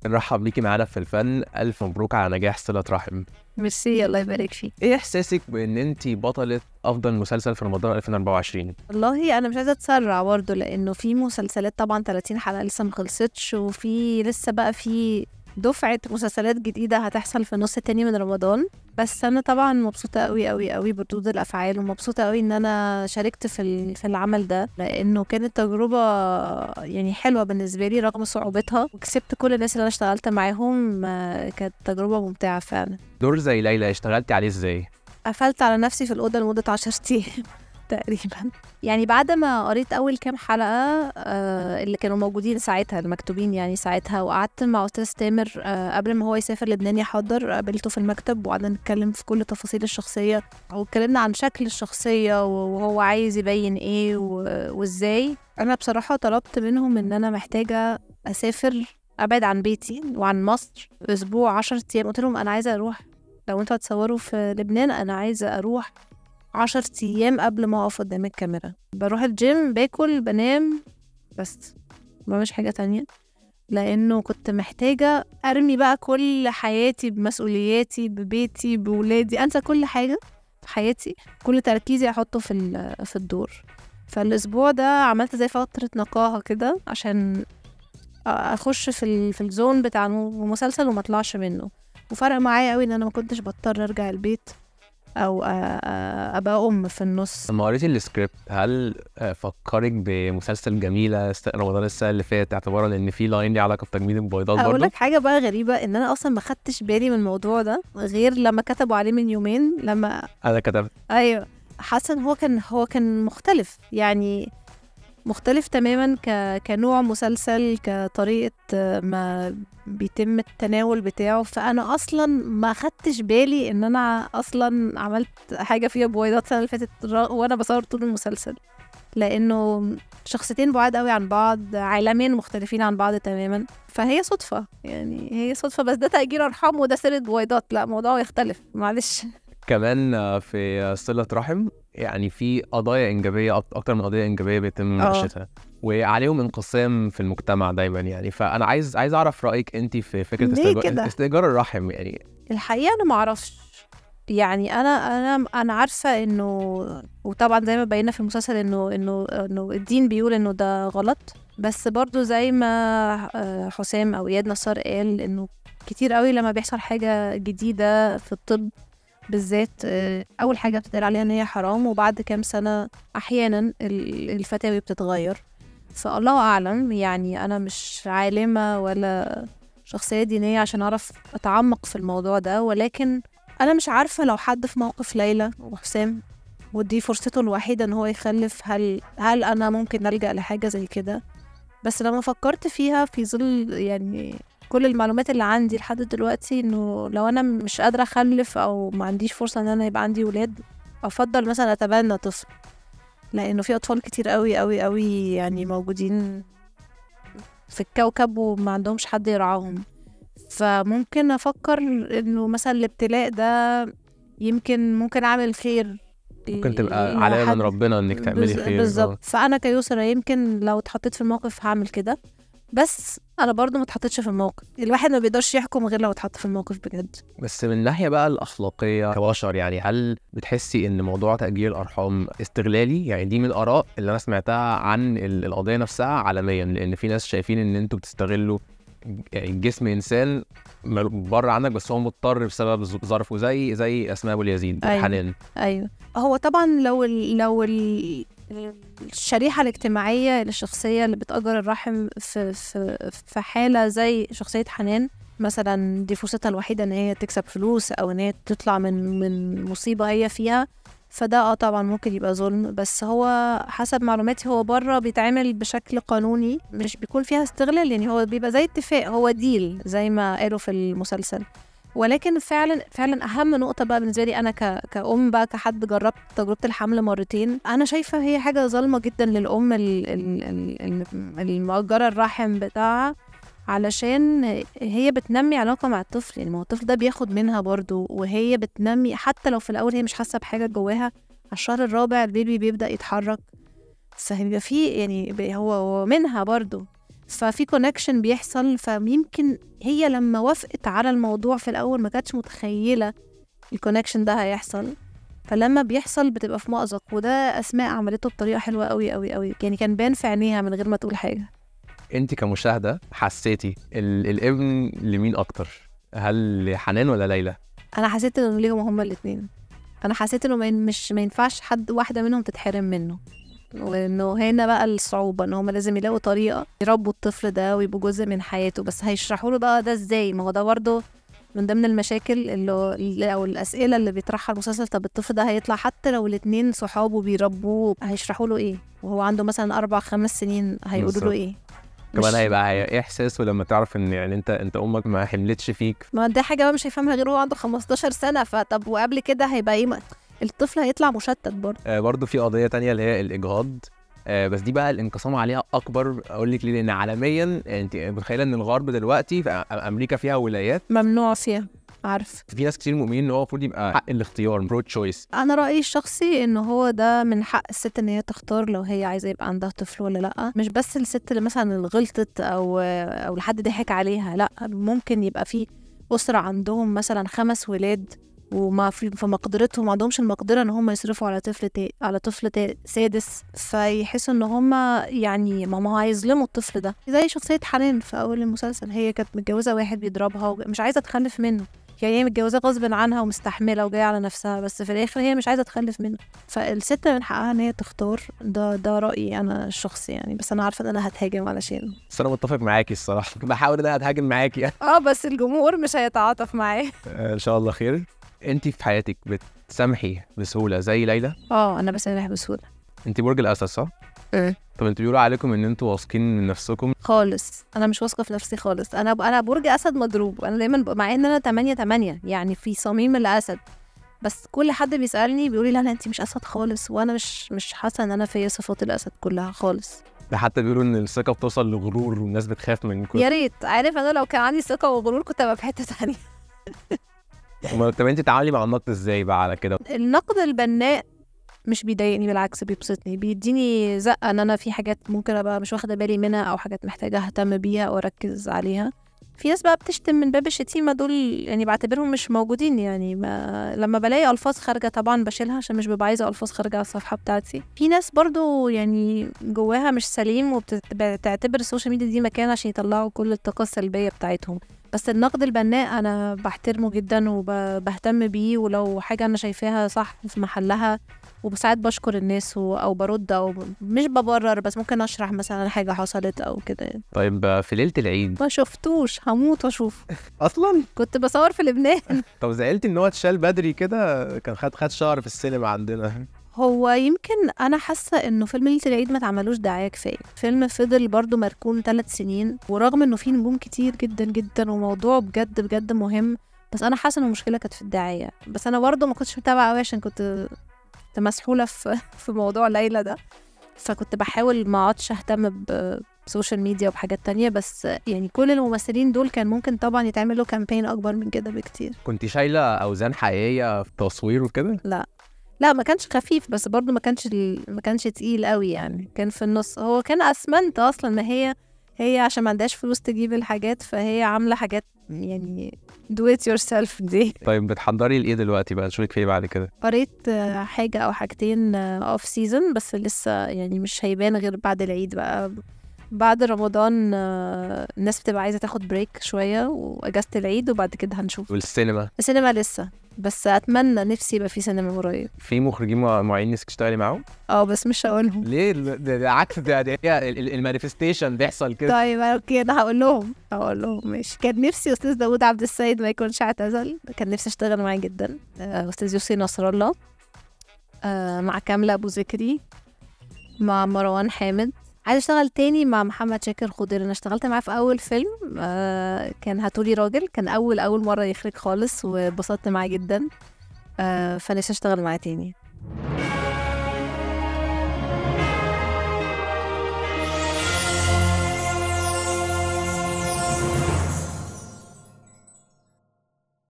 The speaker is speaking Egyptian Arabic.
نرحب بيكي معانا في الفن الف مبروك على نجاح صله رحم ميرسي الله يبارك فيك ايه احساسك بان انت بطله افضل مسلسل في رمضان 2024 والله انا مش عايزه اتسرع برضه لانه في مسلسلات طبعا 30 حلقه لسه ما خلصتش وفي لسه بقى في دفعه مسلسلات جديده هتحصل في النص التاني من رمضان بس انا طبعا مبسوطه قوي قوي قوي بردود الافعال ومبسوطه قوي ان انا شاركت في ال- في العمل ده لانه كانت تجربه يعني حلوه بالنسبه لي رغم صعوبتها وكسبت كل الناس اللي انا اشتغلت معاهم آه، كانت تجربه ممتعه فعلا دور زي ليلى اشتغلتي عليه ازاي قفلت على نفسي في الأوضة لمدة عشر أيام تقريبا يعني بعد ما قريت أول كام حلقة آه اللي كانوا موجودين ساعتها المكتوبين يعني ساعتها وقعدت مع أستاذ تامر آه قبل ما هو يسافر لبنان يحضر قابلته في المكتب وقعدنا نتكلم في كل تفاصيل الشخصية واتكلمنا عن شكل الشخصية وهو عايز يبين إيه و- وإزاي أنا بصراحة طلبت منهم إن أنا محتاجة أسافر أبعد عن بيتي وعن مصر أسبوع عشر أيام قلت لهم أنا عايزة أروح لو انتوا هتصوروا في لبنان انا عايزه اروح عشر ايام قبل ما اقف قدام الكاميرا بروح الجيم باكل بنام بس ما مش حاجه تانية لانه كنت محتاجه ارمي بقى كل حياتي بمسؤولياتي ببيتي بولادي انسى كل حاجه في حياتي كل تركيزي احطه في ال- في الدور فالاسبوع ده عملت زي فتره نقاهه كده عشان اخش في ال- في الزون بتاع المسلسل وما اطلعش منه وفرق معايا قوي ان انا ما كنتش بضطر ارجع البيت او أ- أ- ابقى ام في النص لما قريتي السكريبت هل آه، فكرك بمسلسل جميله ست- رمضان السنه اللي فاتت اعتبارا ان في لاين ليه علاقه بتجميد البيضات اقول برضه لك حاجه بقى غريبه ان انا اصلا ما خدتش بالي من الموضوع ده غير لما كتبوا عليه من يومين لما انا كتبت ايوه حاسه ان هو كان هو كان مختلف يعني مختلف تماما ك... كنوع مسلسل كطريقه آه، ما بيتم التناول بتاعه فانا اصلا ما خدتش بالي ان انا اصلا عملت حاجه فيها بويضات السنه اللي فاتت را- وانا بصور طول المسلسل لانه شخصيتين بعاد قوي عن بعض عالمين مختلفين عن بعض تماما فهي صدفه يعني هي صدفه بس ده تاجير ارحام وده سيره بويضات لا موضوع يختلف معلش كمان آه، في آه، صله رحم يعني في قضايا انجابيه أك- اكتر من قضيه انجابيه بيتم آه. مناقشتها وعليهم انقسام في المجتمع دايما يعني فانا عايز عايز اعرف رايك انت في فكره ليه استئجار, كده؟ استئجار الرحم يعني الحقيقه انا ما اعرفش يعني انا انا انا عارفه انه وطبعا زي ما بينا في المسلسل انه انه انه الدين بيقول انه ده غلط بس برضو زي ما آه، حسام او اياد نصار قال انه كتير قوي لما بيحصل حاجه جديده في الطب بالذات آه، اول حاجه بتتقال عليها ان هي حرام وبعد كام سنه احيانا ال- الفتاوي بتتغير فالله اعلم يعني انا مش عالمه ولا شخصيه دينيه عشان اعرف اتعمق في الموضوع ده ولكن انا مش عارفه لو حد في موقف ليلى وحسام ودي فرصته الوحيده ان هو يخلف هل هل انا ممكن الجا لحاجه زي كده بس لما فكرت فيها في ظل يعني كل المعلومات اللي عندي لحد دلوقتي انه لو انا مش قادره اخلف او ما عنديش فرصه ان انا يبقى عندي ولاد افضل مثلا اتبنى طفل لانه في اطفال كتير قوي قوي قوي يعني موجودين في الكوكب وما عندهمش حد يرعاهم فممكن افكر انه مثلا الابتلاء ده يمكن ممكن اعمل خير ممكن تبقى لحد. علامه من ربنا انك تعملي بز- خير بالظبط آه. فانا كيسرى يمكن لو اتحطيت في الموقف هعمل كده بس انا برضو ما اتحطيتش في الموقف الواحد ما بيقدرش يحكم غير لو اتحط في الموقف بجد بس من الناحيه بقى الاخلاقيه كبشر يعني هل بتحسي ان موضوع تاجيل الارحام استغلالي يعني دي من الاراء اللي انا سمعتها عن ال- القضيه نفسها عالميا لان في ناس شايفين ان انتوا بتستغلوا يعني جسم انسان مل- بره عنك بس هو مضطر بسبب ظ- ظرفه زي زي اسماء ابو اليزيد أيوة. حنان ايوه هو طبعا لو ال لو ال الشريحة الاجتماعية للشخصية اللي بتأجر الرحم في في في حالة زي شخصية حنان مثلا دي فرصتها الوحيدة ان هي تكسب فلوس او ان هي تطلع من من مصيبة هي فيها فده اه طبعا ممكن يبقى ظلم بس هو حسب معلوماتي هو بره بيتعمل بشكل قانوني مش بيكون فيها استغلال يعني هو بيبقى زي اتفاق هو ديل زي ما قالوا في المسلسل ولكن فعلا فعلا اهم نقطه بقى بالنسبه لي انا ك... كأم بقى كحد جربت تجربه الحمل مرتين انا شايفه هي حاجه ظالمه جدا للام ال... ال... ال... ال- المؤجره الرحم بتاعها علشان هي بتنمي علاقه مع الطفل يعني ما هو الطفل ده بياخد منها برضو وهي بتنمي حتى لو في الاول هي مش حاسه بحاجه جواها على الشهر الرابع البيبي بيبدا يتحرك فهيبقى فيه يعني ب- هو هو منها برضو ففي كونكشن بيحصل فيمكن هي لما وافقت على الموضوع في الاول ما كانتش متخيله الكونكشن ده هيحصل فلما بيحصل بتبقى في مأزق وده اسماء عملته بطريقه حلوه قوي قوي قوي يعني كان بان في عينيها من غير ما تقول حاجه انت كمشاهده حسيتي ال... الابن لمين اكتر هل لحنان ولا ليلى انا حسيت انه ليهم هما الاثنين انا حسيت انه ما- مش ما ينفعش حد واحده منهم تتحرم منه وانه هنا بقى الصعوبه ان هما لازم يلاقوا طريقه يربوا الطفل ده ويبقوا جزء من حياته بس هيشرحوا له بقى ده ازاي ما هو ده برضه من ضمن المشاكل اللي او الاسئله اللي بيطرحها المسلسل طب الطفل ده هيطلع حتى لو الاتنين صحابه بيربوه هيشرحوا له ايه وهو عنده مثلا اربع خمس سنين هيقولوا بالظبط. له ايه كمان مش- هيبقى هي- ايه احساسه لما تعرف ان يعني انت انت امك ما حملتش فيك ما دي حاجه بقى مش هيفهمها غير هو عنده 15 سنه فطب وقبل كده هيبقى ايه ما- الطفل هيطلع مشتت برضه آه برضو في قضيه تانية اللي هي الاجهاض آه بس دي بقى الانقسام عليها اكبر اقول لك ليه لان عالميا انت متخيله ان الغرب دلوقتي في أ- امريكا فيها ولايات ممنوع فيها عارف في ناس كتير مؤمنين ان هو المفروض يبقى حق الاختيار برو تشويس انا رايي الشخصي ان هو ده من حق الست ان هي تختار لو هي عايزه يبقى عندها طفل ولا لا مش بس الست اللي مثلا اللي غلطت او او لحد ضحك عليها لا ممكن يبقى في اسره عندهم مثلا خمس ولاد وما في في مقدرتهم ما عندهمش المقدره ان هم يصرفوا على طفل تا... على طفل تا... سادس فيحسوا ان هم يعني ما ما هيظلموا الطفل ده زي شخصيه حنان في اول المسلسل هي كانت متجوزه واحد بيضربها ومش عايزه تخلف منه يعني هي متجوزاه غصب عنها ومستحمله وجايه على نفسها بس في الاخر هي مش عايزه تخلف منه فالست من حقها ان هي تختار ده ده رايي انا الشخصي يعني بس انا عارفه ان انا هتهاجم علشان بس انا متفق معاكي الصراحه بحاول ان انا اتهاجم معاكي اه بس الجمهور مش هيتعاطف معاه آه، ان شاء الله خير انت في حياتك بتسامحي بسهوله زي ليلى اه انا بسامح بسهوله انت برج الاسد صح ايه طب انتوا بيقولوا عليكم ان انتوا واثقين من نفسكم خالص انا مش واثقه في نفسي خالص انا انا برج اسد مضروب انا دايما ببقى- مع ان انا 8 8 يعني في صميم الاسد بس كل حد بيسالني بيقول لي لا لا انت مش اسد خالص وانا مش مش حاسه ان انا فيا صفات الاسد كلها خالص ده حتى بيقولوا ان الثقه بتوصل لغرور والناس بتخاف من كل يا ريت عارف انا لو كان عندي ثقه وغرور كنت ابقى في حته تانية أمال طب انت تتعاملي مع النقد ازاي بقى على كده النقد البناء مش بيضايقني بالعكس بيبسطني بيديني زقه ان انا في حاجات ممكن ابقى مش واخده بالي منها او حاجات محتاجه اهتم بيها او اركز عليها في ناس بقى بتشتم من باب الشتيمه دول يعني بعتبرهم مش موجودين يعني ما لما بلاقي الفاظ خارجه طبعا بشيلها عشان مش ببقى عايزه الفاظ خارجه على الصفحه بتاعتي في ناس برضو يعني جواها مش سليم وبتعتبر السوشيال ميديا دي مكان عشان يطلعوا كل الطاقه السلبيه بتاعتهم بس النقد البناء انا بحترمه جدا وبهتم بيه ولو حاجه انا شايفاها صح في محلها وساعات بشكر الناس و- او برد او مش ببرر بس ممكن اشرح مثلا حاجه حصلت او كده يعني. طيب آه، في ليله العيد ما شفتوش هموت واشوف اصلا كنت بصور في لبنان طب زعلتي ان هو اتشال بدري كده كان خد خد شهر في السينما عندنا هو يمكن انا حاسه انه فيلم ليله العيد ما اتعملوش دعايه كفايه فيلم فضل برضو مركون ثلاث سنين ورغم انه فيه نجوم كتير جدا جدا وموضوع بجد بجد مهم بس انا حاسه ان المشكله كانت في الدعايه بس انا برضو ما كنتش متابعه قوي عشان كنت كنت مسحوله في في موضوع ليلى ده فكنت بحاول ما اقعدش اهتم ب- بسوشيال ميديا وبحاجات تانية بس يعني كل الممثلين دول كان ممكن طبعا يتعمل له كامبين اكبر من كده بكتير كنت شايله اوزان حقيقيه في التصوير وكده لا ما كانش خفيف بس برضه ما كانش ال- ما كانش تقيل قوي يعني كان في النص هو كان اسمنت اصلا ما هي هي عشان ما عندهاش فلوس تجيب الحاجات فهي عامله حاجات يعني do it yourself دي طيب بتحضري لايه دلوقتي بقى نشوفك فيه بعد كده قريت آه، حاجه او حاجتين اوف سيزون بس لسه يعني مش هيبان غير بعد العيد بقى بعد رمضان آه، الناس بتبقى عايزه تاخد بريك شويه واجازه العيد وبعد كده هنشوف والسينما السينما لسه بس اتمنى نفسي يبقى في سينما قريب في مخرجين مع- معينين نفسك تشتغلي معاهم اه بس مش هقولهم ليه ده, ده عكس ده, ده هي المانيفستيشن بيحصل كده طيب اوكي انا هقول لهم هقول لهم ماشي كان نفسي استاذ داوود عبد السيد ما يكونش اعتزل كان نفسي اشتغل معاه جدا آه، استاذ يوسي نصر الله آه، مع كاملة ابو ذكري مع مروان حامد عايزه اشتغل تاني مع محمد شاكر خضير انا اشتغلت معاه في اول فيلم آه، كان هاتولي راجل كان اول اول مره يخرج خالص واتبسطت معاه جدا آه، فنفسي اشتغل معاه تاني